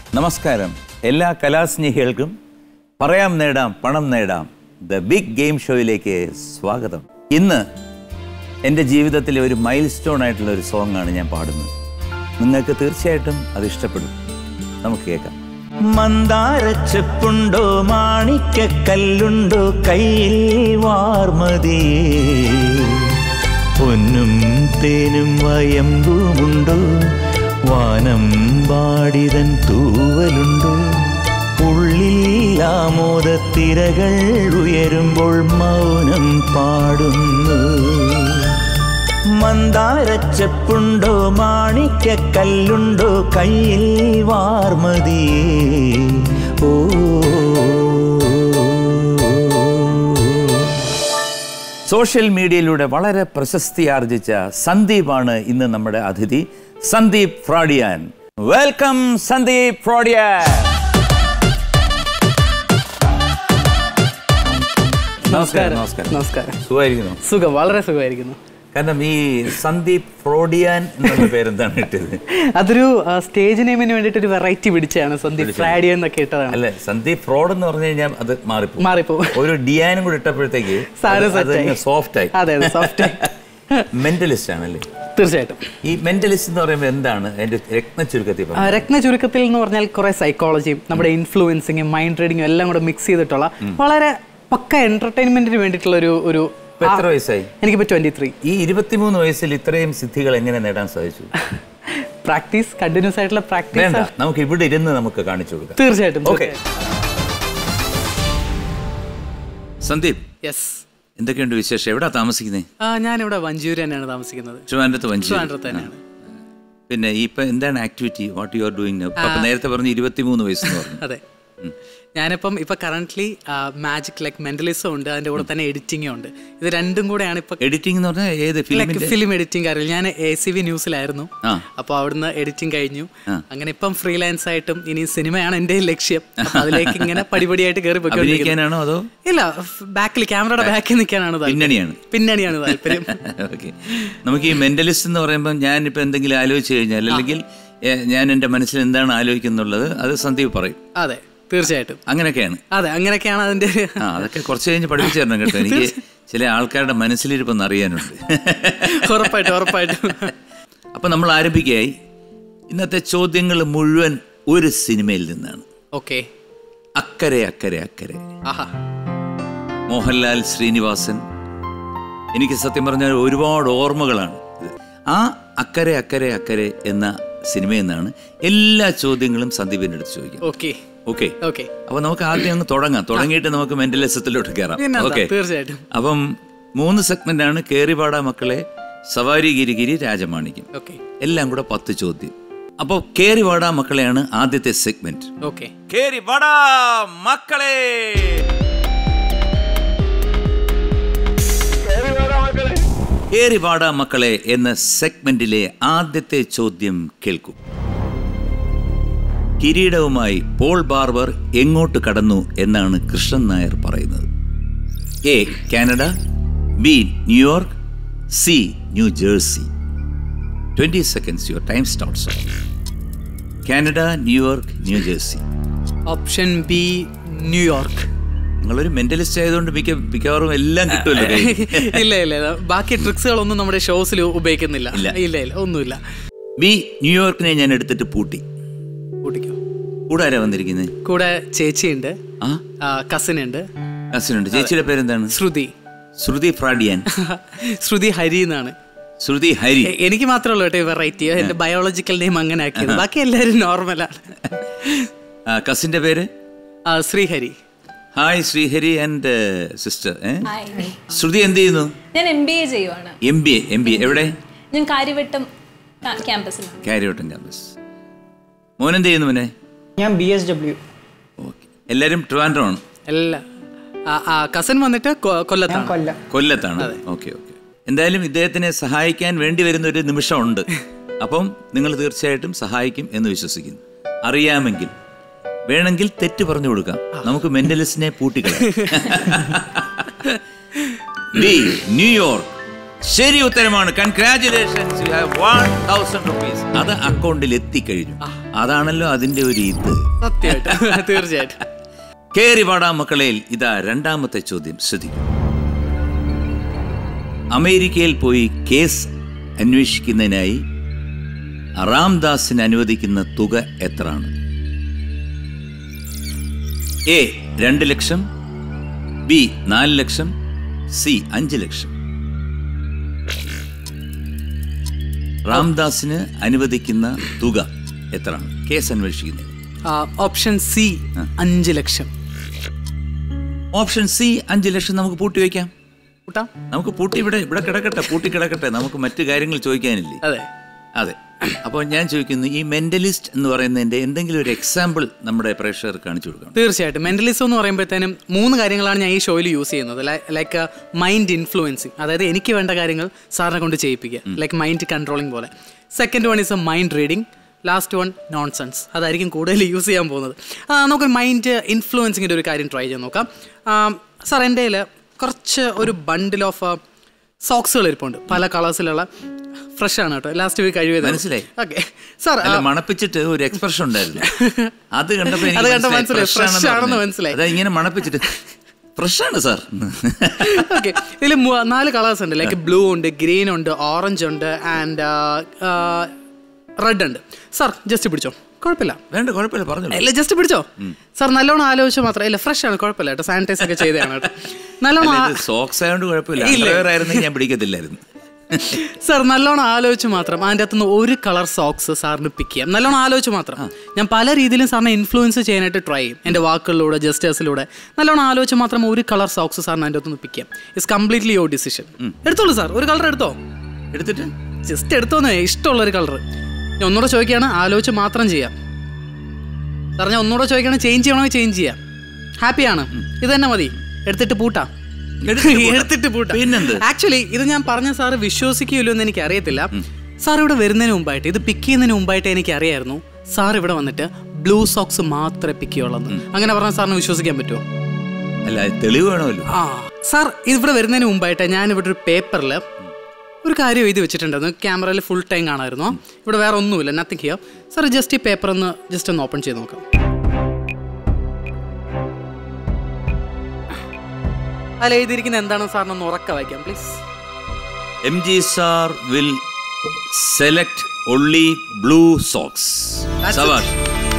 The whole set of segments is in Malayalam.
നമസ്കാരം എല്ലാ കലാസ്നേഹികൾക്കും പറയാം നേടാം പണം നേടാം ദ ബിഗ് ഗെയിം ഷോയിലേക്ക് സ്വാഗതം ഇന്ന് എൻ്റെ ജീവിതത്തിലെ ഒരു മൈൽ സ്റ്റോൺ ആയിട്ടുള്ള ഒരു സോങ് ആണ് ഞാൻ പാടുന്നത് നിങ്ങൾക്ക് തീർച്ചയായിട്ടും അത് ഇഷ്ടപ്പെടും നമുക്ക് കേൾക്കാം മന്ദാരച്ചെപ്പുണ്ടോ മാണിക്കല്ലുണ്ടോ കയ്യിൽ വാർമതിയേ പൊന്നും തേനും വയമ്പുമുണ്ടോ വാനം പാടിതൻ തൂവലുണ്ടോ ഉള്ളിൽ ആമോദത്തിരകൾ ഉയരുമ്പോൾ മൗനം പാടുന്നു മന്ദാരച്ചെപ്പുണ്ടോ മാണിക്കല്ലുണ്ടോ കയ്യിൽ വാർമതിയേ ഓ സോഷ്യൽ മീഡിയയിലൂടെ വളരെ പ്രശസ്തി ആർജിച്ച സന്ദീപാണ് ഇന്ന് നമ്മുടെ അതിഥി സന്ദീപ് ഫ്രോഡിയാൻ വെൽക്കം സന്ദീപ് ഫ്രോഡിയാൻ നമസ്കാരം നമസ്കാരം നമസ്കാരം സുഖമായിരിക്കുന്നു സുഖം വളരെ സുഖമായിരിക്കുന്നു കാരണം ഈ സന്ദീപ് ഫ്രോഡിയാൻ എന്നുള്ള പേരെന്താണ് ഇട്ടത് അതൊരു ആ, സ്റ്റേജ് നെയിമിന് വേണ്ടിയിട്ട് ഒരു വെറൈറ്റി പിടിച്ചാണ് സന്ദീപ് ഫ്രാഡിയ എന്നൊക്കെ ഇട്ടതാണ് അല്ലെ സന്ദീപ് ഫ്രോഡ് എന്ന് പറഞ്ഞു കഴിഞ്ഞാൽ അത് മാറിപ്പോ മാറിപ്പോവും ഒരു ഡിയാനും കൂടി ഇട്ടപ്പോഴത്തേക്ക് സാധനം set ആയി. സോഫ്റ്റ് ആയി അതെ അതെ സോഫ്റ്റ് മെന്റലിസ്റ്റ് ആണല്ലേ തീർച്ചയായിട്ടും ഈ മെന്റലിസ്റ്റ് എന്ന് പറയുമ്പോൾ എന്താണ് അതിന്റെ രത്ന ചുരുക്കത്തിൽ ആ, പറഞ്ഞാൽ? രത്ന ചുരുക്കത്തിൽ എന്ന് പറഞ്ഞാൽ കുറെ സൈക്കോളജിയും നമ്മുടെ ഇൻഫ്ലുവൻസിങ്ങും മൈൻഡ് റീഡിങ്ങും എല്ലാം കൂടെ മിക്സ് ചെയ്തിട്ടുള്ള വളരെ പക്ക എന്റർടൈൻമെന്റിന് വേണ്ടിയിട്ടുള്ള ഒരു ഒരു ഇപ്പൊ എത്ര വയസ്സായി എനിക്കിപ്പോ ട്വന്റി ത്രീ ഈ ഇരുപത്തിമൂന്ന് വയസ്സിൽ ഇത്രയും സിദ്ധികൾ എങ്ങനെ നേടാൻ സാധിച്ചു പ്രാക്ടീസ് കണ്ടിന്യൂസ് ആയിട്ടുള്ള വേണ്ട പ്രാക്ടീസ് നമുക്ക് ഇവിടെ ഇരുന്ന് നമുക്ക് കാണിച്ചു കൊടുക്കാം തീർച്ചയായിട്ടും ഓക്കെ സന്ദീപ് യെസ് എന്തൊക്കെയുണ്ട് വിശേഷം എവിടാ താമസിക്കുന്നത് ഞാനിവിടെ വഞ്ചൂര് തന്നെയാണ് താമസിക്കുന്നത് ട്രിവാൻഡ്രത്ത് വഞ്ചി ട്രിവാൻഡ്രത്ത് തന്നെയാണ് പിന്നെ ഇപ്പൊ എന്താണ് activity what you are doing അപ്പൊ നേരത്തെ പറഞ്ഞു ഇരുപത്തിമൂന്ന് വയസ്സെന്ന് പറഞ്ഞു അതെ ഞാനിപ്പം ഇപ്പൊ കറന്റ്ലി മാജിക് ലൈക്ക് മെന്റലിസം ഉണ്ട് അതിന്റെ കൂടെ തന്നെ എഡിറ്റിംഗും ഉണ്ട് ഇത് രണ്ടും കൂടെയാണ് ഇപ്പൊ എഡിറ്റിംഗ് എന്ന് പറഞ്ഞാൽ ഏത് ഫിലിമിന്റെ ഫിലിം എഡിറ്റിംഗ് അറിയില്ല ഞാൻ എ സി വി ന്യൂസിലായിരുന്നു ആ. അപ്പോൾ അവിടുന്ന് എഡിറ്റിംഗ് കഴിഞ്ഞു അങ്ങനെ ഇപ്പം ഫ്രീലാൻസ് ആയിട്ടും ഇനി സിനിമയാണ് എന്റെ ലക്ഷ്യം അപ്പൊ അതിലേക്ക് ഇങ്ങനെ പടിപടിയായിട്ട് കയറി പോയിക്കൊണ്ടിരിക്കുന്നത് അഭിനയിക്കാനാണോ അതോ ഇല്ല ബാക്കിൽ ക്യാമറയുടെ ബാക്കിൽ നിൽക്കാനാണ് താല്പര്യം. പിന്നണിയാണ് പിന്നണിയാണ് താല്പര്യം ഓക്കെ നമുക്ക് ഈ മെന്റലിസ്റ്റ് എന്ന് പറയുമ്പോൾ ഞാനിപ്പോൾ എന്തെങ്കിലും ആലോചിച്ച് കഴിഞ്ഞാൽ അല്ലെങ്കിൽ ഏ, ഞാൻ എൻ്റെ മനസ്സിൽ എന്താണ് ആലോചിക്കുന്നുള്ളത് അത് സന്ദീപ് പറയും അതെ തീർച്ചയായിട്ടും അങ്ങനെയൊക്കെയാണ് അതെ അങ്ങനെയൊക്കെയാണ് അതിന്റെ ആ അതൊക്കെ കുറച്ച് കഴിഞ്ഞ് പഠിപ്പിച്ചു തരണം കേട്ടോ എനിക്ക് ചില ആൾക്കാരുടെ മനസ്സിലിരിപ്പൊന്ന് അറിയാനുണ്ട് ഉറപ്പായിട്ടും ഉറപ്പായിട്ടും അപ്പം നമ്മൾ ആരംഭിക്കുകയായി ഇന്നത്തെ ചോദ്യങ്ങൾ മുഴുവൻ ഒരു സിനിമയിൽ നിന്നാണ് ഓക്കെ അക്കരെ അക്കരെ അക്കരെ ആഹാ മോഹൻലാൽ ശ്രീനിവാസൻ എനിക്ക് സത്യം പറഞ്ഞാൽ ഒരുപാട് ഓർമ്മകളാണ് ഇത്. ആ അക്കരെ അക്കരെ അക്കരെ എന്ന സിനിമയിൽ നിന്നാണ് എല്ലാ ചോദ്യങ്ങളും സന്ദീപിൻ്റെ അടുത്ത് ചോദിക്കാം ഓക്കെ ഓക്കെ ഓക്കെ അപ്പൊ നമുക്ക് ആദ്യം അങ്ങ് തുടങ്ങാം തുടങ്ങിയിട്ട് നമുക്ക് മെന്റലിസത്തിലോട്ട് കയറാം പിന്നെന്താ, ഓക്കെ തീർച്ചയായിട്ടും. അപ്പം മൂന്ന് സെഗ്മെന്റ് ആണ് കേറിപാട മക്കളെ സവാരി ഗിരിഗിരി രാജമാണിക്യം ഓക്കെ എല്ലാം കൂടെ പത്ത് ചോദ്യം അപ്പോൾ കേറിവാട മക്കളെയാണ് ആദ്യത്തെ സെഗ്മെന്റ് ഓക്കെ കേറിവാട മക്കളെ കേറിവാട മക്കളെ എന്ന സെഗ്മെന്റിലെ ആദ്യത്തെ ചോദ്യം കേൾക്കൂ കിരീടവുമായി പോൾ ബാർബർ എങ്ങോട്ട് കടന്നു എന്നാണ് കൃഷ്ണൻ നായർ പറയുന്നത് A Canada B New York C New Jersey twenty seconds your time starts Canada New York New Jersey option B New York നിങ്ങളൊരു മെന്റലിസ്റ്റ് ആയതുകൊണ്ട് മിക്ക മിക്കവാറും എല്ലാം കിട്ടുമല്ലോ കയ്യിൽ. ഇല്ല ഇല്ല ഇല്ല. ബാക്കി ട്രിക്സുകളൊന്നും നമ്മുടെ ഷോസിൽ ഉപയോഗിക്കുന്നില്ല ഇല്ല. ഇല്ല ഇല്ല ഒന്നുമില്ല ബി ന്യൂയോർക്കിനെ ഞാൻ എടുത്തിട്ട് പൂട്ടി കൂട്ടിക്കോ കൂടെ ആരാ വന്നിരിക്കുന്നത് കൂടെ ചേച്ചിയുണ്ട് ആ കസിൻ ഉണ്ട് കസിനുണ്ട് ചേച്ചിയുടെ പേരെന്താണ് ശ്രുതി ശ്രുതി ഫ്രാഡിയാൻ ശ്രുതി ഹരി എന്നാണ് ശ്രുതി ഹരി എ- എനിക്ക് മാത്രമേ ഉള്ളൂ കേട്ടോ വെറൈറ്റി എന്റെ ബയോളജിക്കൽ നെയിം അങ്ങനെ ആക്കിയത് ബാക്കി എല്ലാവരും നോർമലാണ് ആ, കസിന്റെ പേര് Sreehari hi Sreehari and sister Sruthi എന്ത് ചെയ്യുന്നു ഞാൻ എം ബി എ ചെയ്യുവാണ് M B A M B A എവിടെ ഞാൻ കാര്യവട്ടം ക- ക്യാമ്പസിലാണ് കാര്യവട്ടം ക്യാമ്പസ് മോൻ എന്ത് ചെയ്യുന്നു മോനെ ഞാൻ ബി എസ് ഡബ്ല്യു ഓക്കെ എല്ലാവരും ട്രിവാൻഡ്രം ആണ് അല്ല കസിൻ വന്നിട്ട് കൊ- കൊല്ലത്താണ് കൊല്ലത്താണ് ഓക്കെ ഓക്കെ എന്തായാലും ഇദ്ദേഹത്തിനെ സഹായിക്കാൻ വേണ്ടി വരുന്ന ഒരു നിമിഷമുണ്ട് അപ്പം നിങ്ങൾ തീർച്ചയായിട്ടും സഹായിക്കും എന്ന് വിശ്വസിക്കുന്നു അറിയാമെങ്കിൽ വേണമെങ്കിൽ തെറ്റ് പറഞ്ഞു കൊടുക്കാം നമുക്ക് മെന്റലിസ്റ്റിനെ പൂട്ടിക്കളയാം ബി ന്യൂയോർക്ക് ശരി ഉത്തരമാണ് congratulations you have one thousand rupees അത് അക്കൗണ്ടിൽ എത്തിക്കഴിഞ്ഞു അതാണല്ലോ അതിന്റെ ഒരു ഇത് സത്യമായിട്ടും തീർച്ചയായിട്ടും കേറി പാടാ മക്കളയിൽ ഇതാ രണ്ടാമത്തെ ചോദ്യം ശ്രദ്ധിക്കും അമേരിക്കയിൽ പോയി കേസ് അന്വേഷിക്കുന്നതിനായി റാംദാസിന് അനുവദിക്കുന്ന തുക എത്രയാണ് എ രണ്ട് ലക്ഷം ബി നാല് ലക്ഷം സി അഞ്ച് ലക്ഷം റാംദാസിന് അനുവദിക്കുന്ന തുക എത്രയാണ് കേസ് അന്വേഷിക്കുന്നത് ഓപ്ഷൻ സി അഞ്ച് ലക്ഷം ഓപ്ഷൻ സി അഞ്ച് ലക്ഷം നമുക്ക് പൂട്ടി വയ്ക്കാം കൂട്ടാം നമുക്ക് പൂട്ടി ഇവിടെ ഇവിടെ കിടക്കട്ടെ പൂട്ടി കിടക്കട്ടെ നമുക്ക് മറ്റു കാര്യങ്ങൾ ചോദിക്കാനില്ലേ അതെ അതെ അപ്പോൾ ഞാൻ ചോദിക്കുന്നു ഈ മെന്റലിസ്റ്റ് എന്ന് പറയുന്നതിന്റെ എന്തെങ്കിലും ഒരു എക്സാമ്പിൾ നമ്മുടെ പ്രേക്ഷകർക്ക് കാണിച്ചു കൊടുക്കണം തീർച്ചയായിട്ടും മെന്റലിസം എന്ന് പറയുമ്പോഴത്തേനും മൂന്ന് കാര്യങ്ങളാണ് ഞാൻ ഈ ഷോയിൽ യൂസ് ചെയ്യുന്നത് ലൈക്ക് മൈൻഡ് ഇൻഫ്ലുവൻസിങ് അതായത് എനിക്ക് വേണ്ട കാര്യങ്ങൾ സാറിനെ കൊണ്ട് ചെയ്യിപ്പിക്കുക ലൈക്ക് മൈൻഡ് കൺട്രോളിങ് പോലെ second one is a mind reading last one nonsense അതായിരിക്കും കൂടുതൽ യൂസ് ചെയ്യാൻ പോകുന്നത് ആ, നമുക്ക് മൈൻഡ് ഇൻഫ്ലുവൻസിങ്ങിൻ്റെ ഒരു കാര്യം ട്രൈ ചെയ്ത് നോക്കാം സാർ എൻ്റെ കയ്യിൽ കുറച്ച് ഒരു ബണ്ടിൽ ഓഫ് സോക്സുകൾ ഇരിപ്പുണ്ട് പല കളേഴ്സിലുള്ള ഫ്രഷ് ആണ് കേട്ടോ ലാസ്റ്റ് വീക്ക് കഴിവ് മനസ്സിലായി. ഓക്കെ സാർ അല്ല മണപ്പിച്ചിട്ട് ഒരു എക്സ്പ്രഷൻ ഉണ്ടായിരുന്നു അത് കണ്ടപ്പോ എനിക്ക് അത് കണ്ടപ്പോ മനസ്സിലായി, മനസ്സിലായി, fresh fresh ആണെന്ന് ആണെന്ന് പറഞ്ഞു. മനസ്സിലായി. അതാ ഇങ്ങനെ മണപ്പിച്ചിട്ട് ഫ്രഷ് ആണ് സാർ ഓക്കെ ഇതിൽ നാല് കളേഴ്സ് ഉണ്ട് ലൈക്ക് ബ്ലൂ ഉണ്ട് ഗ്രീൻ ഉണ്ട് ഓറഞ്ച് ഉണ്ട് ആൻഡ് റെഡ് ഉണ്ട് സാർ ജസ്റ്റ് പിടിച്ചോ കുഴപ്പമില്ല വേണ്ട കുഴപ്പമില്ല പറഞ്ഞു ഇല്ല ജസ്റ്റ് പിടിച്ചോ സാർ നല്ലോണം ആലോചിച്ച് മാത്രം ഇല്ല ഫ്രഷ് ആണ് കുഴപ്പമില്ല കേട്ടോ സാനിറ്റൈസ് ഒക്കെ ചെയ്തതാണ് കേട്ടോ നല്ലോണം ആ- സോക്സ് ആയതുകൊണ്ട് കുഴപ്പമില്ല ഇല്ല. underwear ആയിരുന്നെങ്കിൽ ഞാൻ പിടിക്കത്തില്ലായിരുന്നു സാർ നല്ലോണം ആലോചിച്ച് മാത്രം അതിൻ്റെ അകത്തുനിന്ന് ഒരു കളർ സോക്സ് സാറിന് പിക്ക് ചെയ്യാം നല്ലോണം ആലോചിച്ച് മാത്രം ഞാൻ പല രീതിയിലും സാറിനെ ഇൻഫ്ലുവൻസ് ചെയ്യാനായിട്ട് ട്രൈ ചെയ്യും എൻ്റെ വാക്കുകളിലൂടെ ജസ്റ്റേഴ്സിലൂടെ നല്ലോണം ആലോചിച്ച് മാത്രം ഒരു കളർ സോക്സ് സാറിന് അതിൻ്റെ അകത്തുനിന്ന് പിക്ക് ചെയ്യാം ഇറ്റ്സ് കംപ്ലീറ്റ്ലി യുവർ ഡിസിഷൻ എടുത്തോളൂ സാർ ഒരു കളർ എടുത്തോ എടുത്തിട്ട് ജസ്റ്റ് എടുത്തോന്നേ ഇഷ്ടമുള്ള ഒരു കളർ ഞാൻ ഒന്നുകൂടെ ചോദിക്കുകയാണ് ആലോചിച്ച് മാത്രം ചെയ്യാം സാർ ഞാൻ ഒന്നുകൂടെ ചോദിക്കുകയാണ് ചേഞ്ച് ചെയ്യണമെങ്കിൽ ചേഞ്ച് ചെയ്യാം ഹാപ്പിയാണ് ഇത് തന്നെ മതി എടുത്തിട്ട് പൂട്ടാം എടുത്തിട്ട് പൂട്ടാം. എടുത്തിട്ട് പൂട്ടാം പിന്നെന്ത്? ആക്ച്വലി ഇത് ഞാൻ പറഞ്ഞ സാറ് വിശ്വസിക്കുമല്ലോ എന്ന് എനിക്ക് അറിയത്തില്ല സാർ ഇവിടെ വരുന്നതിന് മുമ്പായിട്ട് ഇത് പിക്ക് ചെയ്യുന്നതിന് മുമ്പായിട്ട് എനിക്ക് അറിയായിരുന്നു സാർ ഇവിടെ വന്നിട്ട് ബ്ലൂ സോക്സ് മാത്രമേ പിക്ക് ചെയ്യുള്ളൂ അങ്ങനെ പറഞ്ഞാൽ സാറിന് വിശ്വസിക്കാൻ പറ്റുമോ അല്ല അത് തെളിവ് വേണമല്ലോ ആ സാർ ഇവിടെ വരുന്നതിന് മുമ്പായിട്ട് ഞാൻ ഇവിടെ ഒരു പേപ്പറിൽ ഒരു കാര്യം എഴുതി വെച്ചിട്ടുണ്ടായിരുന്നു ക്യാമറയിൽ ഫുൾ ടൈം കാണാമായിരുന്നു ഇവിടെ വേറെ ഒന്നുമില്ല നത്തിങ് ഹിയർ സാർ ജസ്റ്റ് ഈ പേപ്പർ ഒന്ന് ജസ്റ്റ് ഒന്ന് ഓപ്പൺ ചെയ്ത് നോക്കാം അതിൽ എഴുതിയിരിക്കുന്ന എന്താണെന്ന് സാറിന് ഒന്ന് ഉറക്ക വായിക്കാം please M G sir will select only blue socks That's it. സവാഷ്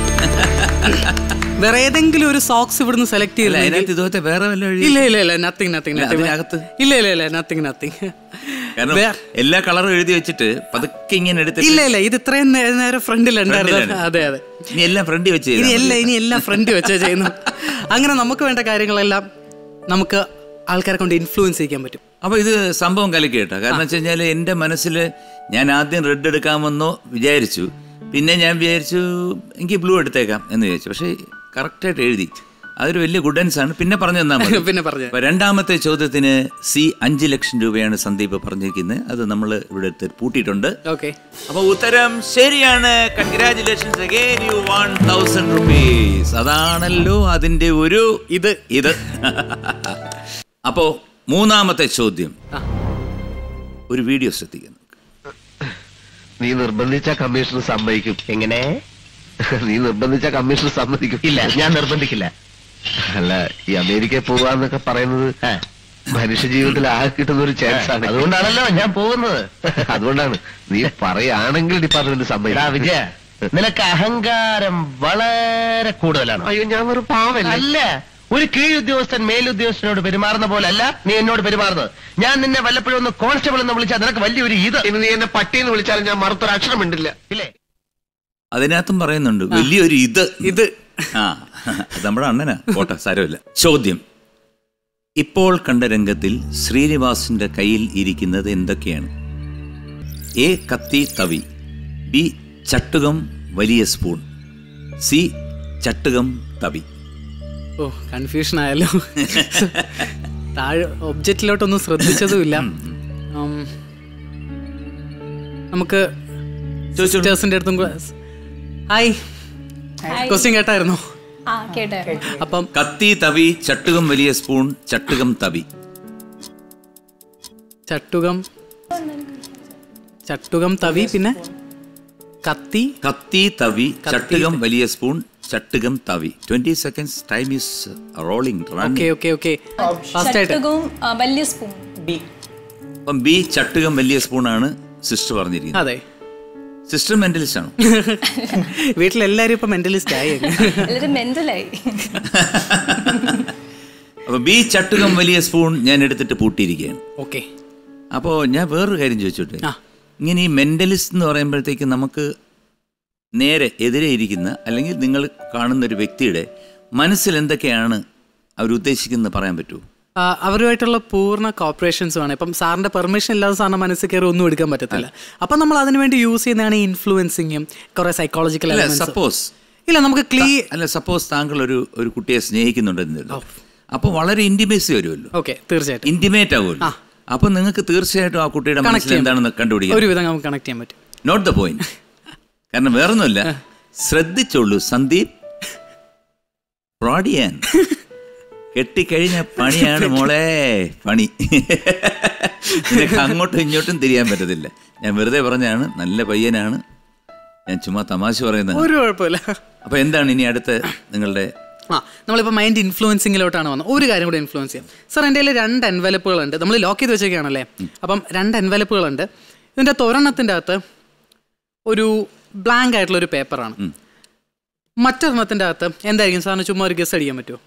വേറെ ഏതെങ്കിലും ഒരു സോക്സ് ഇവിടുന്ന് സെലക്ട് അല്ല ചെയ്തില്ലെങ്കിൽ അതിനകത്ത് ഇതുപോലത്തെ വേറെ വല്ല എഴുതി ഇല്ല ഇല്ല ഇല്ല നത്തിങ് നത്തിങ് ഇല്ല, നത്തിങ് അതിനകത്ത്? ഇല്ല ഇല്ല ഇല്ല നത്തിങ് നത്തിങ് കാരണം എല്ലാ കളറും എഴുതി വെച്ചിട്ട് പതുക്കെ ഇങ്ങനെ എടുത്തിട്ട് ഇല്ല ഇല്ല ഇത് ഇത്രയും നേ- നേരം ഫ്രണ്ടിലുണ്ടായിരുന്നു ഫ്രണ്ടിലാണ്. അതെ അതെ ഇനി എല്ലാം ഫ്രണ്ടിൽ വെച്ച് ഇനി ചെയ്താൽ എല്ലാം മതി. ഇനി എല്ലാം ഫ്രണ്ട് വെച്ചാ ചെയ്യുന്നു അങ്ങനെ നമുക്ക് വേണ്ട കാര്യങ്ങളെല്ലാം നമുക്ക് ആൾക്കാരെ കൊണ്ട് ഇൻഫ്ലുവൻസ് ചെയ്യിക്കാൻ പറ്റും അപ്പൊ ഇത് സംഭവം കലക്കി കേട്ടോ കാരണം വെച്ച് കഴിഞ്ഞാൽ എന്റെ മനസ്സിൽ ഞാൻ ആദ്യം റെഡ് എടുക്കാമെന്നോ വിചാരിച്ചു പിന്നെ ഞാൻ വിചാരിച്ചു എനിക്ക് ബ്ലൂ എടുത്തേക്കാം എന്ന് വിചാരിച്ചു പക്ഷേ കറക്റ്റായിട്ട് എഴുതി അതൊരു വലിയ ഗുഡൻസ് ആണ് പിന്നെ പറഞ്ഞു തന്നാൽ മതി പിന്നെ പറഞ്ഞു അപ്പൊ രണ്ടാമത്തെ ചോദ്യത്തിന് സി അഞ്ച് ലക്ഷം രൂപയാണ് സന്ദീപ് പറഞ്ഞിരിക്കുന്നത് അത് നമ്മൾ ഇവിടെ എടുത്ത് പൂട്ടിയിട്ടുണ്ട് ഓക്കെ അപ്പൊ ഉത്തരം ശരിയാണ് congratulations again you one thousand rupees അതാണല്ലോ അതിന്റെ ഒരു ഇത് ഇത് അപ്പോ മൂന്നാമത്തെ ചോദ്യം ഒരു വീഡിയോ ശ്രദ്ധിക്കുന്നു നീ നിർബന്ധിച്ച കമ്മീഷണർ സമ്മതിക്കും എങ്ങനെ നീ നിർബന്ധിച്ച കമ്മീഷണർ സമ്മതിക്കും ഇല്ല ഞാൻ നിർബന്ധിക്കില്ല അല്ല ഈ അമേരിക്കയിൽ പോവാന്നൊക്കെ പറയുന്നത് മനുഷ്യ ജീവിതത്തിൽ ആകെ കിട്ടുന്ന ഒരു ചാൻസ് ആണ് അതുകൊണ്ടാണല്ലോ ഞാൻ പോകുന്നത് അതുകൊണ്ടാണ് നീ പറയുകയാണെങ്കിൽ ഡിപ്പാർട്ട്മെന്റ് സമ്മതിക്കും വിജയ നിനക്ക് അഹങ്കാരം വളരെ കൂടുതലാണ് അയ്യോ ഞാൻ ഒരു പാവല്ല അല്ല ഒരു കീഴുദ്യോഗസ്ഥൻ മേലുദ്യോഗസ്ഥനോട് പെരുമാറുന്ന പോലെ അല്ല നീ എന്നോട് പെരുമാറുന്നത് ഞാൻ നിന്നെ വല്ലപ്പോഴും ഒന്ന് കോൺസ്റ്റബിൾ എന്ന് വിളിച്ചാൽ നിനക്ക് വലിയൊരു ഇത് നീ എന്നെ പട്ടിയെന്ന് വിളിച്ചാലും ഞാൻ മറുത്തൊരു അക്ഷരം മിണ്ടില്ല ഇല്ലേ അതിനകത്തും പറയുന്നുണ്ട് വലിയൊരു ഇത് ഇത് ആ അത് നമ്മുടെ അണ്ണനാ പോട്ടെ സാരമില്ല ചോദ്യം ഇപ്പോൾ കണ്ട രംഗത്തിൽ ശ്രീനിവാസിന്റെ കയ്യിൽ ഇരിക്കുന്നത് എന്തൊക്കെയാണ് എ കത്തി തവി ബി ചട്ടുകം വലിയ സ്പൂൺ സി ചട്ടുകം തവി ഓ കൺഫ്യൂഷൻ ആയല്ലോ താഴെ ഒബ്ജക്റ്റിലോട്ടൊന്നും ശ്രദ്ധിച്ചതുമില്ല ഉം, നമുക്ക് ചോദിച്ചോളൂ. സിസ്റ്റേഴ്സിന്റെ അടുത്തും ഹായ് ക്വസ്റ്റ്യൻ കേട്ടായിരുന്നോ ആ കേട്ടായിരുന്നു അപ്പം കത്തി തവി ചട്ടുകം വലിയ സ്പൂൺ ചട്ടുകം തവി ചട്ടുകം ചട്ടുകം തവി പിന്നെ കത്തി കത്തി തവി ചട്ടുകം വലിയ സ്പൂൺ ചട്ടുകം തവി twenty seconds time is rolling okay okay okay fast ആയിട്ട് ചട്ടുകവും ആ, വലിയ സ്പൂൺ ബി അപ്പം ബി ചട്ടുകം വലിയ സ്പൂണാണ് സിസ്റ്റർ പറഞ്ഞിരിക്കുന്നത് അതെ സിസ്റ്റർ മെന്റലിസ്റ്റ് ആണോ വീട്ടിലെല്ലാരും ഇപ്പൊ മെന്റലിസ്റ്റ് ആയി അങ്ങ്. എല്ലാവരും മെന്റലായി അപ്പൊ ബി ചട്ടുകം വലിയ സ്പൂൺ ഞാൻ എടുത്തിട്ട് പൂട്ടിയിരിക്കുകയാണ് ഓക്കെ അപ്പോൾ ഞാൻ വേറൊരു കാര്യം ചോദിച്ചോട്ടെ ആ. ഇങ്ങനെ ഈ മെന്റലിസ്റ്റ് എന്ന് പറയുമ്പോഴത്തേക്ക് നമുക്ക് നേരെ എതിരെ ഇരിക്കുന്ന അല്ലെങ്കിൽ നിങ്ങൾ കാണുന്ന ഒരു വ്യക്തിയുടെ മനസ്സിൽ എന്തൊക്കെയാണ് അവർ ഉദ്ദേശിക്കുന്നത് പറയാൻ പറ്റുമോ ആ, അവരുമായിട്ടുള്ള പൂർണ്ണ കോപ്പറേഷൻസ് ആണ് ഇപ്പം സാറിന്റെ പെർമിഷൻ ഇല്ലാതെ സാറിന്റെ മനസ്സിൽ കയറി ഒന്നും എടുക്കാൻ പറ്റത്തില്ല അപ്പം നമ്മൾ അതിനു വേണ്ടി യൂസ് ചെയ്യുന്നതാണ് ഇൻഫ്ലുവൻസിങ്ങും കുറെ സൈക്കോളജിക്കൽ അല്ല സപ്പോസ് ഇല്ല നമുക്ക് ക്ലീ അല്ല സപ്പോസ് താങ്കൾ ഒരു ഒരു കുട്ടിയെ സ്നേഹിക്കുന്നുണ്ടെന്ന് അപ്പോൾ വളരെ ഇന്റിമേസി വരുമല്ലോ ഓക്കെ തീർച്ചയായിട്ടും ഇന്റിമേറ്റ് ആവുമല്ലോ അപ്പൊ നിങ്ങൾക്ക് തീർച്ചയായിട്ടും ആ കുട്ടിയുടെ മനസ്സിൽ ചെയ്യാം. എന്താണെന്ന് കണ്ടുപിടിക്കാം ഒരുവിധം നമുക്ക് കണക്ട് ചെയ്യാൻ പറ്റും നോട്ട് ദ പോയിന്റ് കാരണം വേറൊന്നുമില്ല ശ്രദ്ധിച്ചോളൂ സന്ദീപ് ഫ്രോഡിയാൻ കെട്ടിക്കഴിഞ്ഞ പണിയാണ് മോളെ പണി നിനക്ക് അങ്ങോട്ടും ഇങ്ങോട്ടും തിരിയാൻ പറ്റത്തില്ല ഞാൻ വെറുതെ പറഞ്ഞാണ് നല്ല പയ്യനാണ് ഞാൻ ചുമ്മാ തമാശ പറയുന്നത് ഒരു കുഴപ്പമില്ല അപ്പൊ എന്താണ് ഇനി അടുത്ത നിങ്ങളുടെ ആ നമ്മളിപ്പോൾ മൈൻഡ് ഇൻഫ്ലുവൻസിങ്ങിലോട്ടാണ് വന്നത് ഒരു കാര്യം കൂടെ ഇൻഫ്ലുവൻസ് ചെയ്യാം സാർ എൻ്റെ കയ്യിൽ രണ്ട് എൻവലപ്പുകളുണ്ട് നമ്മൾ ലോക്ക് ചെയ്ത് വെച്ചേക്കാണല്ലേ അപ്പം രണ്ട് എൻവലപ്പുകളുണ്ട് ഇതിൻ്റെ അകത്ത് ഒരെണ്ണത്തിൻ്റെ അകത്ത് ഒരു ബ്ലാങ്ക് ആയിട്ടുള്ള ഒരു പേപ്പറാണ് മറ്റൊരെണ്ണത്തിൻ്റെ അകത്ത് എന്തായിരിക്കും സാറിന് ചുമ്മാ ഒരു ഗസ് അടിക്കാൻ പറ്റുമോ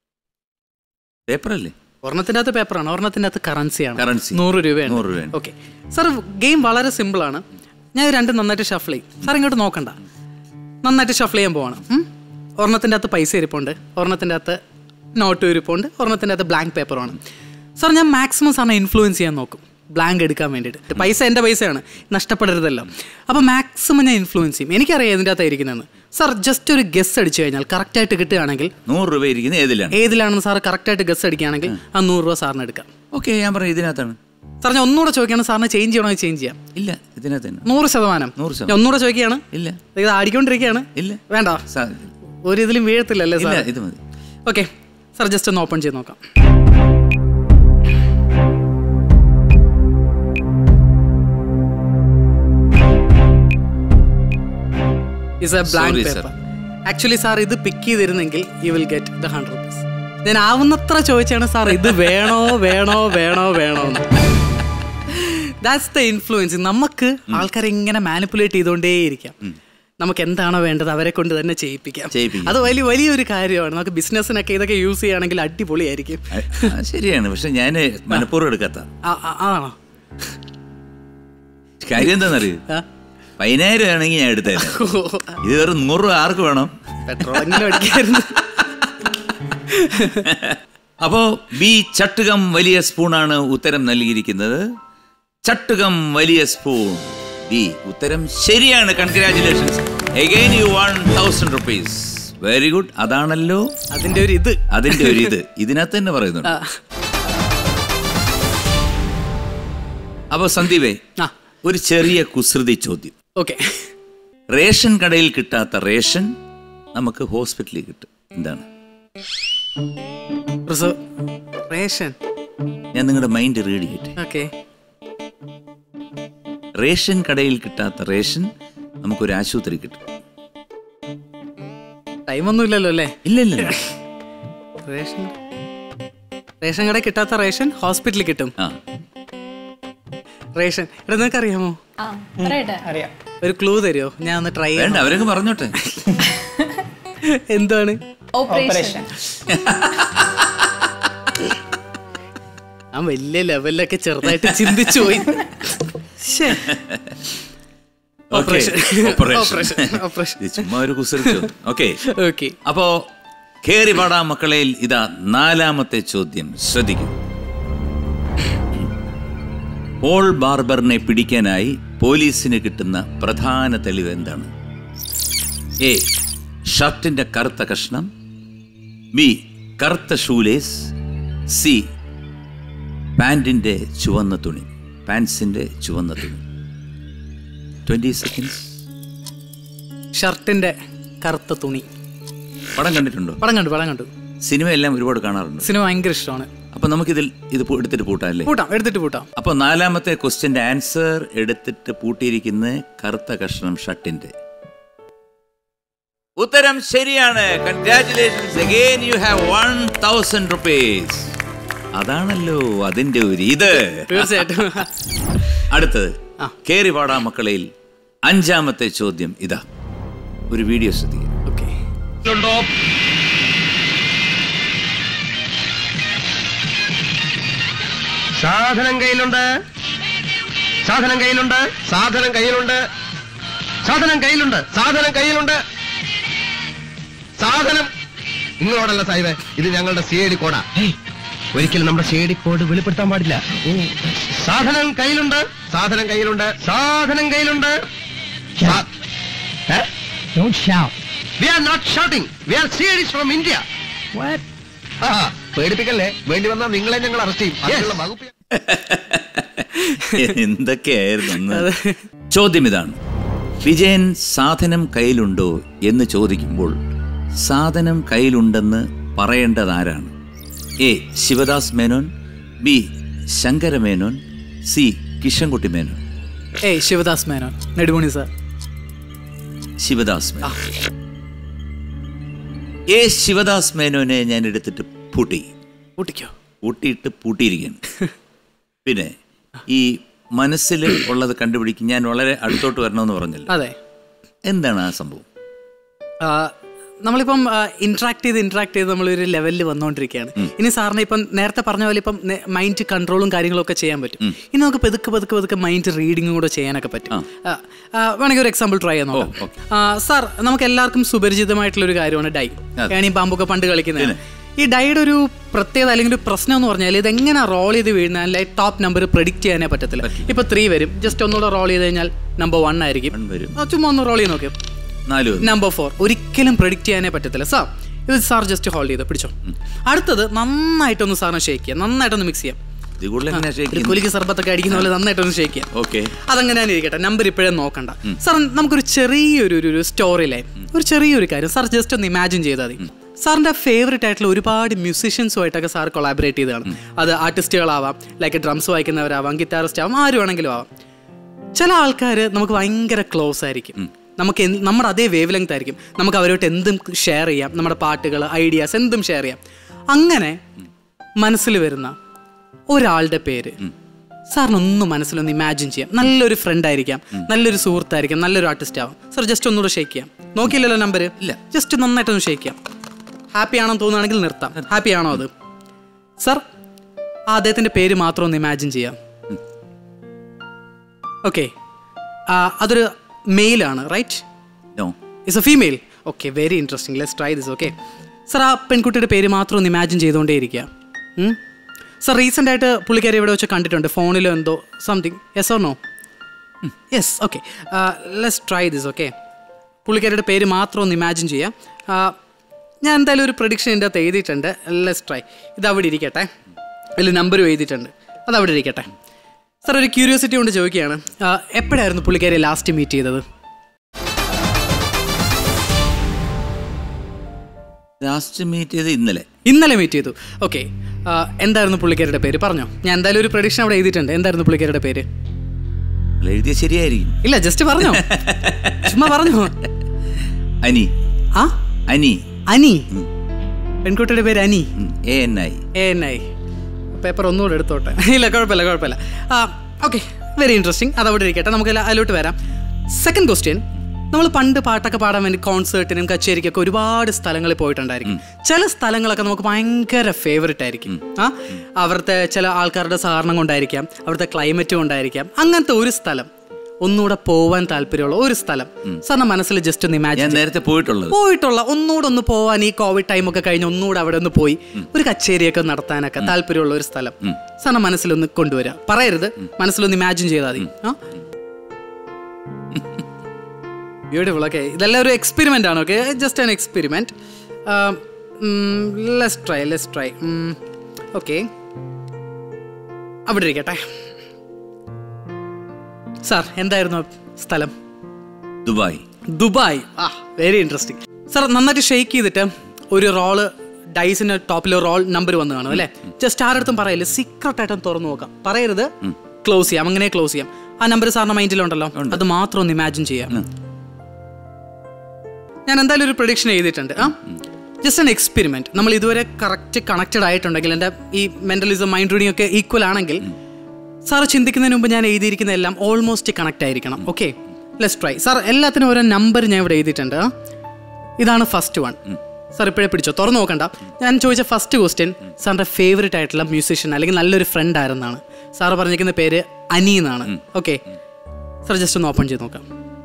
പേപ്പറല്ലേ ഒരെണ്ണത്തിൻ്റെ അകത്ത് പേപ്പറാണ് ഒരെണ്ണത്തിൻ്റെ അകത്ത് കറൻസിയാണ് Currency. നൂറ് രൂപയാണ് നൂറ് രൂപയാണ്. ഓക്കെ സാർ ഗെയിം വളരെ സിമ്പിളാണ് ഞാൻ ഇത് രണ്ടും നന്നായിട്ട് ഷഫിൾ ചെയ്യും സാർ ഇങ്ങോട്ട് നോക്കണ്ട നന്നായിട്ട് ഷഫിൾ ചെയ്യാൻ പോവാണ് ഉം. ഒരെണ്ണത്തിൻ്റെ അകത്ത് പൈസ ഇരിപ്പുണ്ട് ഒരെണ്ണത്തിൻ്റെ അകത്ത് നോട്ട് ഇരിപ്പുണ്ട് ഒരെണ്ണത്തിൻ്റെ അകത്ത് ബ്ലാങ്ക് പേപ്പറാണ് സാർ ഞാൻ മാക്സിമം സാറിനെ ഇൻഫ്ലുവൻസ് ചെയ്യാൻ നോക്കും ബ്ലാങ്ക് എടുക്കാൻ വേണ്ടിയിട്ട് പൈസ എൻ്റെ പൈസയാണ് നഷ്ടപ്പെടരുതല്ലോ അപ്പോൾ മാക്സിമം ഞാൻ ഇൻഫ്ലുവൻസ് ചെയ്യും എനിക്കറിയാം ഇതിൻ്റെ അകത്ത് ഇരിക്കുന്നതെന്ന് സാർ ജസ്റ്റ് ഒരു ഗസ് അടിച്ചു കഴിഞ്ഞാൽ കറക്റ്റായിട്ട് കിട്ടുകയാണെങ്കിൽ നൂറ് രൂപ ഇരിക്കുന്നത് ഏതിലാണ് ഏതിലാണെന്ന് സാർ കറക്റ്റായിട്ട് ഗസ് അടിക്കുകയാണെങ്കിൽ ആ നൂറ് രൂപ സാറിന് എടുക്കാം ഓക്കെ ഞാൻ പറഞ്ഞു ഇതിനകത്താണ് സാർ ഞാൻ ഒന്നുകൂടെ ചോദിക്കുകയാണ് സാറിന് ചേഞ്ച് ചെയ്യണമെങ്കിൽ ചേഞ്ച് ചെയ്യാം ഇല്ല ഇതിനകത്ത് തന്നെ നൂറ് ശതമാനം നൂറ് ശതമാനം. ഞാൻ ഒന്നുകൂടെ ചോദിക്കുകയാണ് ഇല്ല ഇത് ആടിക്കൊണ്ടിരിക്കുകയാണ് ഇല്ല വേണ്ട സാ- ഒരു ഇതിലും വീഴത്തില്ലല്ലേ ഇല്ല സാർ ഇത് മതി ഓക്കെ സാർ ജസ്റ്റ് ഒന്ന് ഓപ്പൺ ചെയ്ത് നോക്കാം is a blank Sorry, sir. Paper actually sir ഇത് പിക്ക് ചെയ്തിരുന്നെങ്കിൽ you will get the hundred rupees ഞാൻ ആവുന്നത്ര ചോദിച്ചാണ് സാർ ഇത് വേണോ വേണോ വേണോ വേണോ എന്ന് ദാറ്റ്സ് ദ ഇൻഫ്ലുവൻസ് നമുക്ക് ആൾക്കാരെ ഇങ്ങനെ മാനിപ്പുലേറ്റ് ചെയ്തുകൊണ്ടേയിരിക്കാം നമുക്ക് എന്താണോ വേണ്ടത് അവരെ കൊണ്ട് തന്നെ ചെയ്യിപ്പിക്കാം ചെയ്യിപ്പിക്കാം. അത് വലിയ വലിയൊരു കാര്യമാണ് നമുക്ക് ബിസിനസ്സിനൊക്കെ ഇതൊക്കെ യൂസ് ചെയ്യുകയാണെങ്കിൽ അടിപൊളിയായിരിക്കും ആ, ആ, ശരിയാണ് പക്ഷെ ഞാൻ മനഃപൂർവ്വം എടുക്കാത്ത ആ- ആ- ആണോ കാര്യം എന്താണെന്നറിയോ ആ? പതിനായിരം ആണെങ്കിൽ ഞാൻ എടുത്തേനെ ഇത് വെറും നൂറ് രൂപ ആർക്ക് വേണം പെട്രോളെങ്കിലും അടിക്കായിരുന്നു അപ്പോ ബി ചട്ടുകം വലിയ സ്പൂണാണ് ഉത്തരം നൽകിയിരിക്കുന്നത് ചട്ടുകം വലിയ സ്പൂൺ ബി ഉത്തരം ശരിയാണ് congratulations again you one thousand rupees very good അതാണല്ലോ അതിന്റെ ഒരു ഇത് അതിന്റെ ഒരു ഇത് ഇതിനകത്ത് തന്നെ പറയുന്നുണ്ട് ആ. അപ്പൊ സന്ദീപേ ആ ഒരു ചെറിയ കുസൃതി ചോദ്യം ഓക്കെ റേഷൻ കടയിൽ കിട്ടാത്ത റേഷൻ നമുക്ക് ഹോസ്പിറ്റലിൽ കിട്ടും എന്താണ് റേഷൻ ഞാൻ നിങ്ങളുടെ മൈൻഡ് റീഡ് ചെയ്യട്ടെ ഓക്കെ റേഷൻ കടയിൽ കിട്ടാത്ത റേഷൻ നമുക്കൊരു ആശുപത്രി കിട്ടും ടൈമൊന്നും ഇല്ലല്ലോ അല്ലേ ഇല്ല ഇല്ല ഇല്ല. റേഷൻ റേഷൻ കട കിട്ടാത്ത റേഷൻ ഹോസ്പിറ്റലിൽ കിട്ടും ആ റേഷൻ എടാ നിനക്ക് അറിയാമോ ആ പറയട്ടെ അറിയാം ഒരു ക്ലൂ തരുമോ ഞാൻ ഒന്ന് ട്രൈ വേണ്ട അവരൊക്കെ പറഞ്ഞോട്ടെ എന്താണ് ഓപ്പറേഷൻ ഞാൻ വലിയ ലെവലിലൊക്കെ ചെറുതായിട്ട് ചിന്തിച്ചു പോയി ശ്ശേ. Okay. Operation. Operation. Operation. Operation. ഇത് ചുമ്മാ ഒരു കുസൃതി ഓക്കെ ഓക്കെ അപ്പോ കേറി പാടാ മക്കളെ ഇതാ നാലാമത്തെ ചോദ്യം ശ്രദ്ധിക്കും പോൾ ബാർബറിനെ പിടിക്കാനായി പോലീസിന് കിട്ടുന്ന പ്രധാന തെളിവ് എന്താണ് എ ഷർട്ടിന്റെ കറുത്ത കഷ്ണം ബി കറുത്ത ഷൂലേസ് സി പാൻറ്റിന്റെ ചുവന്ന തുണി പാൻസിന്റെ ചുവന്ന തുണി ട്വന്റി സെക്കൻഡ്സ് ഷർട്ടിന്റെ കറുത്ത തുണി പടം കണ്ടിട്ടുണ്ടോ പടം കണ്ടു പടം കണ്ടു സിനിമ എല്ലാം ഒരുപാട് കാണാറുണ്ട് സിനിമ ഭയങ്കര ഇഷ്ടമാണ് അപ്പൊ നമുക്കിതിൽ ഇത് പൂ- എടുത്തിട്ട് പൂട്ടാം അല്ലേ പൂട്ടാം എടുത്തിട്ട് പൂട്ടാം അപ്പൊ നാലാമത്തെ ക്വസ്റ്റ്യന്റെ ആൻസർ എടുത്തിട്ട് പൂട്ടിയിരിക്കുന്ന കറുത്ത കഷ്ണം ഷട്ടിന്റെ ഉത്തരം ശരിയാണ് congratulations again you have one thousand rupees അതാണല്ലോ അതിന്റെ ഒരു ഇത് തീർച്ചയായിട്ടും അടുത്തത് ആ. കേറി പാടാ മക്കളയിൽ അഞ്ചാമത്തെ ചോദ്യം ഇതാ ഒരു വീഡിയോ ശ്രദ്ധിക്കുക ഓക്കെ ഉണ്ടോ സാധനം കയ്യിലുണ്ട് സാധനം കയ്യിലുണ്ട് സാധനം കയ്യിലുണ്ട് സാധനം കയ്യിലുണ്ട് സാധനം കയ്യിലുണ്ട് സാധനം നിങ്ങളോടല്ല സാഹിബേ ഇത് ഞങ്ങളുടെ സി ഐ ഡി കോഡാ ഹേയ്, ഒരിക്കലും നമ്മുടെ സി ഐ ഡി കോഡ് വെളിപ്പെടുത്താൻ പാടില്ല ഓ, സാധനം കയ്യിലുണ്ട് സാധനം കയ്യിലുണ്ട് സാധനം കയ്യിലുണ്ട് സാ- ഏ? Don't shout. We are not shouting. We are CIDs from India. What? ആ, പേടിപ്പിക്കല്ലേ വേണ്ടി വന്നാൽ നിങ്ങളെ ഞങ്ങൾ അറസ്റ്റ് ചെയ്യും അതിനുള്ള വകുപ്പ് എന്തൊക്കെയായിരുന്നു അന്ന് ചോദ്യം ഇതാണ് വിജയൻ സാധനം കയ്യിലുണ്ടോ എന്ന് ചോദിക്കുമ്പോൾ സാധനം കയ്യിലുണ്ടെന്ന് പറയേണ്ടത് ആരാണ് A Sivadas Menon B Sankaramenon C Kishankutty Menon ഏയ് ശിവദാസ് മേനോൻ നെടുമുണി സാർ ശിവദാസ് മേനോൻ എ ശിവദാസ് മേനോനെ ഞാൻ എടുത്തിട്ട് പൂട്ടി പൂട്ടിക്കോ പൂട്ടിയിട്ട് പൂട്ടിയിരിക്കുകയാണ് പിന്നെ ഈ മനസ്സിൽ ഉള്ളത് കണ്ടുപിടിക്കും ഞാൻ വളരെ അടുത്തോട്ട് വരണമെന്ന് പറഞ്ഞല്ലോ അതെ എന്താണ് ആ സംഭവം ആ, നമ്മളിപ്പം ഇന്ററാക്ട് ചെയ്ത് ഇന്ററാക്ട് ചെയ്ത് നമ്മളൊരു ലെവലിൽ വന്നുകൊണ്ടിരിക്കുകയാണ് ഇനി സാറിന് ഇപ്പം നേരത്തെ പറഞ്ഞ പോലെ ഇപ്പം മൈൻഡ് കൺട്രോളും കാര്യങ്ങളും ഒക്കെ ചെയ്യാൻ പറ്റും ഇനി നമുക്ക് പതുക്കെ പതുക്കെ പതുക്കെ മൈൻഡ് റീഡിങ്ങും കൂടെ ചെയ്യാനൊക്കെ പറ്റും ആ, ആ, വേണമെങ്കിൽ ഒരു എക്സാമ്പിൾ ട്രൈ ചെയ്യാൻ നോക്കാം ഓക്കെ. ആ, സാർ നമുക്ക് എല്ലാവർക്കും സുപരിചിതമായിട്ടുള്ള ഒരു കാര്യമാണ് ഡൈ ഏണി പാമ്പൊക്കെ പണ്ട് കളിക്കുന്നത് ഈ ഡൈയുടെ ഒരു പ്രത്യേകത അല്ലെങ്കിൽ ഒരു പ്രശ്നം എന്ന് പറഞ്ഞാൽ ഇത് എങ്ങനെ റോൾ ചെയ്ത് വീഴുന്ന അല്ലെങ്കിൽ ടോപ്പ് നമ്പർ പ്രെഡിക്റ്റ് ചെയ്യാനേ പറ്റത്തില്ല ഇപ്പൊ ത്രീ വരും ജസ്റ്റ് ഒന്നുകൂടെ റോൾ ചെയ്ത് കഴിഞ്ഞാൽ നമ്പർ വൺ ആയിരിക്കും One വരും. ആ, ചുമ്മാ ഒന്ന് റോൾ ചെയ്ത് നോക്കിയോ നാല് വന്നു. നമ്പർ ഫോർ ഒരിക്കലും പ്രെഡിക്റ്റ് ചെയ്യാനേ പറ്റത്തില്ല സാർ ഇത് സാർ ജസ്റ്റ് ഹോൾഡ് ചെയ്ത് പിടിച്ചോ അടുത്തത് നന്നായിട്ടൊന്ന് സാറിന് ഷേക്ക് ചെയ്യാം നന്നായിട്ടൊന്ന് മിക്സ് ചെയ്യാം ഇത് കൂടുതൽ എങ്ങനെയാ shake ഒരു ചെയ്യുന്നത്? കുലിക്ക് സർബത്തൊക്കെ അടിക്കുന്ന പോലെ നന്നായിട്ടൊന്ന് ഷേക്ക് ചെയ്യാം ഓക്കെ അതങ്ങനെ തന്നെ ഇരിക്കട്ടെ നമ്പർ ഇപ്പോഴേ നോക്കണ്ട സാർ നമുക്കൊരു ചെറിയൊരു ഒരു ഒരു സ്റ്റോറി ലൈൻ ഒരു ചെറിയൊരു കാര്യം സാർ ജസ്റ്റ് ഒന്ന് ഇമാജിൻ ചെയ്താൽ മതി സാറിൻ്റെ ഫേവറേറ്റ് ആയിട്ടുള്ള ഒരുപാട് മ്യൂസീഷ്യൻസുമായിട്ടൊക്കെ സാർ കൊളാബറേറ്റ് ചെയ്തതാണ് അത് ആർട്ടിസ്റ്റുകളാവാം ലൈക്ക് ഡ്രംസ് വായിക്കുന്നവരാവാം ഗിറ്റാറിസ്റ്റ് ആവാം ആര് വേണമെങ്കിലും ആവാം ചില ആൾക്കാർ നമുക്ക് ഭയങ്കര ക്ലോസ് ആയിരിക്കും നമുക്ക് എന്ത് നമ്മുടെ അതേ വേവ് ലെങ്ത് ആയിരിക്കും നമുക്ക് അവരോട്ട് എന്തും ഷെയർ ചെയ്യാം നമ്മുടെ പാട്ടുകൾ ഐഡിയാസ് എന്തും ഷെയർ ചെയ്യാം അങ്ങനെ മനസ്സിൽ വരുന്ന ഒരാളുടെ പേര് സാറിനൊന്ന് മനസ്സിലൊന്ന് ഇമാജിൻ ചെയ്യാം നല്ലൊരു ഫ്രണ്ട് ആയിരിക്കാം നല്ലൊരു സുഹൃത്തായിരിക്കാം നല്ലൊരു ആർട്ടിസ്റ്റ് ആവാം സാർ ജസ്റ്റ് ഒന്നുകൂടെ ഷേക്ക് ചെയ്യാം നോക്കിയില്ലല്ലോ നമ്പർ ഇല്ല ജസ്റ്റ് നന്നായിട്ടൊന്ന് ഷേക്ക് ചെയ്യാം ഹാപ്പി ആണെന്ന് തോന്നുകയാണെങ്കിൽ നിർത്താം ഹാപ്പി ആണോ അത് സാർ ആ അദ്ദേഹത്തിൻ്റെ പേര് മാത്രം ഒന്ന് ഇമാജിൻ ചെയ്യാം ഓക്കെ അതൊരു മെയിലാണ് right no it's a female okay very interesting let's try this okay sir ആ പെൺകുട്ടിയുടെ പേര് മാത്രം ഒന്ന് ഇമാജിൻ ചെയ്തുകൊണ്ടേ ഇരിക്കുക സർ റീസെൻ്റ് ആയിട്ട് പുള്ളിക്കാരി ഇവിടെ വെച്ച് കണ്ടിട്ടുണ്ട് ഫോണിലോ എന്തോ something yes or no yes okay let's try this okay പുള്ളിക്കാരിയുടെ പേര് മാത്രം ഒന്ന് ഇമാജിൻ ചെയ്യാം ആ, ഞാൻ എന്തായാലും ഒരു പ്രഡിക്ഷൻ എൻ്റെ അകത്ത് എഴുതിയിട്ടുണ്ട് ലെറ്റ്സ് ട്രൈ ഇത് അവിടെ ഇരിക്കട്ടെ അതിൽ നമ്പറും എഴുതിയിട്ടുണ്ട് അത് അവിടെ ഇരിക്കട്ടെ സാർ ഒരു ക്യൂരിയോസിറ്റി കൊണ്ട് ചോദിക്കുകയാണ് ആ, എപ്പോഴായിരുന്നു പുള്ളിക്കാരി ലാസ്റ്റ് മീറ്റ് ചെയ്തത് ലാസ്റ്റ് മീറ്റ് ചെയ്ത് ഇന്നലെ ഇന്നലെ മീറ്റ് ചെയ്തു ഓക്കെ എന്തായിരുന്നു പുള്ളിക്കാരുടെ പേര് പറഞ്ഞോ ഞാൻ എന്തായാലും ഒരു പ്രഡിക്ഷൻ അവിടെ എഴുതിയിട്ടുണ്ട് എന്തായിരുന്നു പുള്ളിക്കാരുടെ പേര് അല്ല, എഴുതിയ ശരിയായിരിക്കും ഇല്ല ജസ്റ്റ് പറഞ്ഞോ ചുമ്മാ പറഞ്ഞോ അനി ആ അനി അനി പെൺകുട്ടിയുടെ പേര് Ani A N I A N I paper ഒന്നുകൂടെ എടുത്തോട്ടെ ഇല്ല കുഴപ്പമില്ല കുഴപ്പമില്ല ആ ഓക്കെ വെരി ഇൻട്രസ്റ്റിംഗ് അതവിടെ ഇരിക്കട്ടെ നമുക്ക് അതില- അതിലോട്ട് വരാം സെക്കൻഡ് ക്വസ്റ്റ്യൻ നമ്മൾ പണ്ട് പാട്ടൊക്കെ പാടാൻ വേണ്ടി കോൺസേർട്ടിനും കച്ചേരിക്കൊക്കെ ഒരുപാട് സ്ഥലങ്ങളിൽ പോയിട്ടുണ്ടായിരിക്കും ചില സ്ഥലങ്ങളൊക്കെ നമുക്ക് ഭയങ്കര ഫേവററ്റ് ആയിരിക്കും ആ അവിടുത്തെ ചില ആൾക്കാരുടെ സഹകരണം കൊണ്ടായിരിക്കാം അവിടുത്തെ ക്ലൈമറ്റ് കൊണ്ടായിരിക്കാം അങ്ങനത്തെ ഒരു സ്ഥലം ഒന്നുകൂടെ പോവാൻ താല്പര്യമുള്ള ഒരു സ്ഥലം സാറിന്റെ മനസ്സിൽ ജസ്റ്റ് ഒന്ന് ഞാൻ ഇമാജിൻ നേരത്തെ പോയിട്ടുള്ളത് പോയിട്ടുള്ള ഒന്നുകൂടെ ഒന്ന് പോവാൻ ഈ കോവിഡ് ടൈം ഒക്കെ കഴിഞ്ഞ് ഒന്നുകൂടെ അവിടെ ഒന്ന് പോയി ഒരു കച്ചേരിയൊക്കെ നടത്താനൊക്കെ താല്പര്യമുള്ള ഒരു സ്ഥലം സാറിന് മനസ്സിലൊന്ന് കൊണ്ടുവരാം പറയരുത് മനസ്സിലൊന്ന് ഇമാജിൻ ചെയ്താൽ മതി ആ ബ്യൂട്ടിഫുൾ ഓക്കെ ഇതെല്ലാം ഒരു എക്സ്പെരിമെന്റ് ആണ് okay just an experiment let's try let's try okay അവിടെ ഇരിക്കട്ടെ സാർ എന്തായിരുന്നു ആ സ്ഥലം ദുബായ് ദുബായ് ആ വെരി ഇൻട്രസ്റ്റിംഗ് സാർ നന്നായിട്ട് ഷെയ്ക്ക് ചെയ്തിട്ട് ഒരു റോള് ഡൈസിന്റെ ടോപ്പിൽ റോൾ നമ്പർ വന്ന് കാണും അല്ലേ ജസ്റ്റ് ആരടുത്തും പറയില്ല സീക്രട്ട് ആയിട്ടും തുറന്നു നോക്കാം പറയരുത് ക്ലോസ് ചെയ്യാം അങ്ങനെ ക്ലോസ് ചെയ്യാം ആ നമ്പർ സാറിന്റെ മൈൻഡിലുണ്ടല്ലോ അത് മാത്രം ഒന്ന് ഇമാജിൻ ചെയ്യാം ഞാൻ എന്തായാലും ഒരു പ്രൊഡിക്ഷൻ എഴുതിയിട്ടുണ്ട് ആ ജസ്റ്റ് ആൻ എക്സ്പെരിമെന്റ് നമ്മൾ ഇതുവരെ കറക്റ്റ് കണക്റ്റഡ് ആയിട്ടുണ്ടെങ്കിൽ എൻ്റെ ഈ മെന്റലിസം മൈൻഡ് റീഡിംഗ് ഒക്കെ ഈക്വൽ ആണെങ്കിൽ സാർ ചിന്തിക്കുന്നതിന് മുമ്പ് ഞാൻ എഴുതിയിരിക്കുന്ന എല്ലാം ഓൾമോസ്റ്റ് കണക്ട് ആയിരിക്കണം ഓക്കെ ലെസ് ട്രൈ സാർ എല്ലാത്തിനും ഓരോ നമ്പർ ഞാൻ ഇവിടെ എഴുതിയിട്ടുണ്ട് ആ? ഇതാണ് ഫസ്റ്റ് വൺ സാർ ഇപ്പോഴേ പിടിച്ചോ തുറന്നു നോക്കണ്ട ഞാൻ ചോദിച്ച ഫസ്റ്റ് ക്വസ്റ്റ്യൻ സാറിൻ്റെ ഫേവറേറ്റ് ആയിട്ടുള്ള മ്യൂസീഷ്യൻ അല്ലെങ്കിൽ നല്ലൊരു ഫ്രണ്ട് ആയിരുന്നാണ് സാർ പറഞ്ഞിരിക്കുന്ന പേര് അനി എന്നാണ് ഓക്കെ സാർ ജസ്റ്റ് ഒന്ന് ഓപ്പൺ ചെയ്ത് നോക്കാം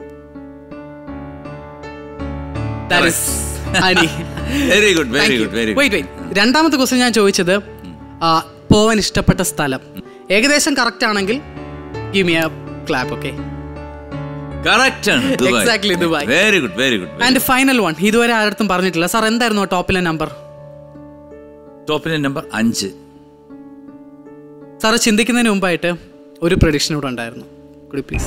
That is Ani very good very good very good wait wait രണ്ടാമത്തെ ക്വസ്റ്റ്യൻ ഞാൻ ചോദിച്ചത് ആ, പോവാൻ ഇഷ്ടപ്പെട്ട സ്ഥലം ഏകദേശം കറക്റ്റ് ആണെങ്കിൽ give me a clap okay correct ആണ് Exactly, Dubai. Very good very good and final one ഇതുവരെ ആരടുത്തും പറഞ്ഞിട്ടില്ല സാർ എന്തായിരുന്നു ടോപ്പിലെ നമ്പർ ടോപ്പിലെ നമ്പർ അഞ്ച് സാർ ചിന്തിക്കുന്നതിന് മുമ്പായിട്ട് ഒരു പ്രഡിക്ഷൻ ഇവിടെ ഉണ്ടായിരുന്നു കുടി please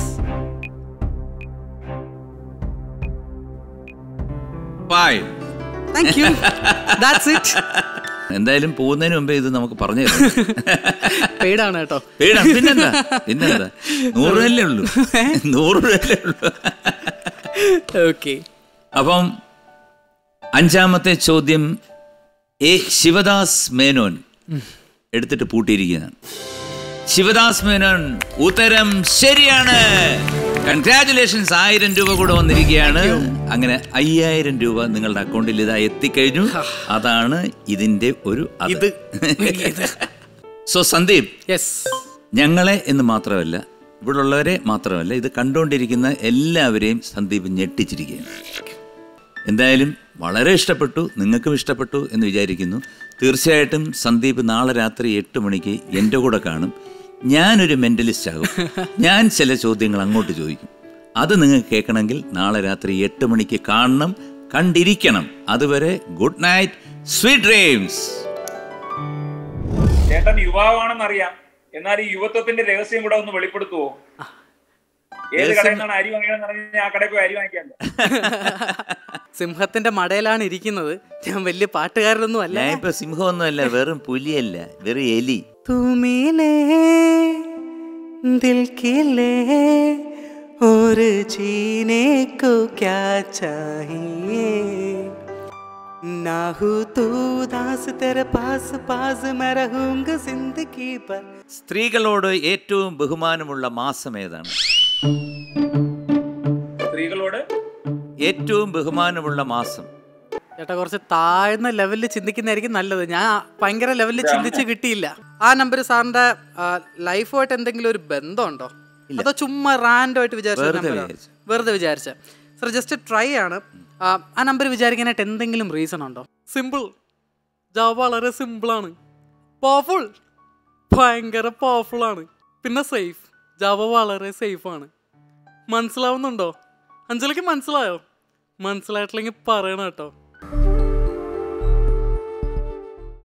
five thank you that's it എന്തായാലും പോകുന്നതിന് മുമ്പേ ഇത് നമുക്ക് പറഞ്ഞു തരാം പെയ്ഡാണ് കേട്ടോ പേടാ പിന്നെന്താ പിന്നെന്താ നൂറ് രൂപയല്ലേ ഉള്ളൂ നൂറ് രൂപയല്ലേ ഉള്ളൂ ഓക്കെ അപ്പം അഞ്ചാമത്തെ ചോദ്യം എ ശിവദാസ് മേനോൻ എടുത്തിട്ട് പൂട്ടിയിരിക്കുകയാണ് ശിവദാസ് മേനോൻ ഉത്തരം ശരിയാണ് കൺഗ്രാറ്റുലേഷൻസ് ആയിരം രൂപ കൂടെ വന്നിരിക്കുകയാണ് അങ്ങനെ അയ്യായിരം രൂപ നിങ്ങളുടെ അക്കൗണ്ടിൽ ഇതാ എത്തിക്കഴിഞ്ഞു അതാണ് ഇതിന്റെ ഒരു അത്. ഇത് സോ സന്ദീപ് യെസ് ഞങ്ങളെ എന്ന് മാത്രമല്ല ഇവിടെ ഉള്ളവരെ മാത്രമല്ല ഇത് കണ്ടുകൊണ്ടിരിക്കുന്ന എല്ലാവരെയും സന്ദീപ് ഞെട്ടിച്ചിരിക്കുകയാണ് എന്തായാലും വളരെ ഇഷ്ടപ്പെട്ടു നിങ്ങൾക്കും ഇഷ്ടപ്പെട്ടു എന്ന് വിചാരിക്കുന്നു തീർച്ചയായിട്ടും സന്ദീപ് നാളെ രാത്രി എട്ട് മണിക്ക് എൻ്റെ കൂടെ കാണും ഞാനൊരു മെൻ്റലിസ്റ്റ് ആകും ഞാൻ ചില ചോദ്യങ്ങൾ അങ്ങോട്ട് ചോദിക്കും അത് നിങ്ങൾക്ക് കേൾക്കണമെങ്കിൽ നാളെ രാത്രി എട്ട് മണിക്ക് കാണണം കണ്ടിരിക്കണം അതുവരെ ഗുഡ് നൈറ്റ് സ്വീറ്റ് ഡ്രീംസ് ചേട്ടൻ യുവാവാണെന്നറിയാം എന്നാൽ ഈ യുവത്വത്തിന്റെ രഹസ്യം കൂടെ ഒന്ന് വെളിപ്പെടുത്തുവോ ഏത് കടയിൽ നിന്നാണ് അരി വാങ്ങിയതെന്ന് പറഞ്ഞാൽ ആ കടയിൽ പോയി അരി വാങ്ങിക്കാൻ സിംഹത്തിന്റെ മടയിലാണ് ഇരിക്കുന്നത് ഞാൻ വലിയ പാട്ടുകാരനൊന്നും അല്ല ഞാൻ ഇപ്പൊ സിംഹമൊന്നുമല്ല വെറും പുലിയല്ല വെറും എലി തുമിലേ ദിൽ കിലേ और जीने को क्या चाहिए ना हूँ तू दास तेरे पास पास मैं रहूंगा जिंदगी पर സ്ത്രീകളോട് ഏറ്റവും ബഹുമാനമുള്ള മാസം ഏതാണ് സ്ത്രീകളോട് ഏറ്റവും ബഹുമാനമുള്ള മാസം ചേട്ടാ കുറച്ച് താഴ്ന്ന ലെവലിൽ ചിന്തിക്കുന്നതായിരിക്കും നല്ലത് ഞാൻ ഭയങ്കര ലെവലിൽ ചിന്തിച്ച് കിട്ടിയില്ല ആ നമ്പർ സാറിന്റെ ലൈഫുമായിട്ട് എന്തെങ്കിലും ഒരു ബന്ധമുണ്ടോ അതോ ചുമ്മാ റാൻഡോ ആയിട്ട് വിചാരിച്ച വെറുതെ number ആണോ? വിചാരിച്ചു. വെറുതെ വിചാരിച്ച സാർ ജസ്റ്റ് ട്രൈ ആണ് ആ, ആ നമ്പർ വിചാരിക്കാനായിട്ട് എന്തെങ്കിലും റീസൺ ഉണ്ടോ സിമ്പിൾ ജാവ വളരെ സിമ്പിൾ ആണ് പവർഫുൾ ഭയങ്കര പവർഫുൾ ആണ് പിന്നെ സേഫ് ജാവ വളരെ സേഫ് ആണ് മനസ്സിലാവുന്നുണ്ടോ അഞ്ജലിക്ക് മനസ്സിലായോ മനസ്സിലായിട്ടില്ലെങ്കിൽ പറയണം കേട്ടോ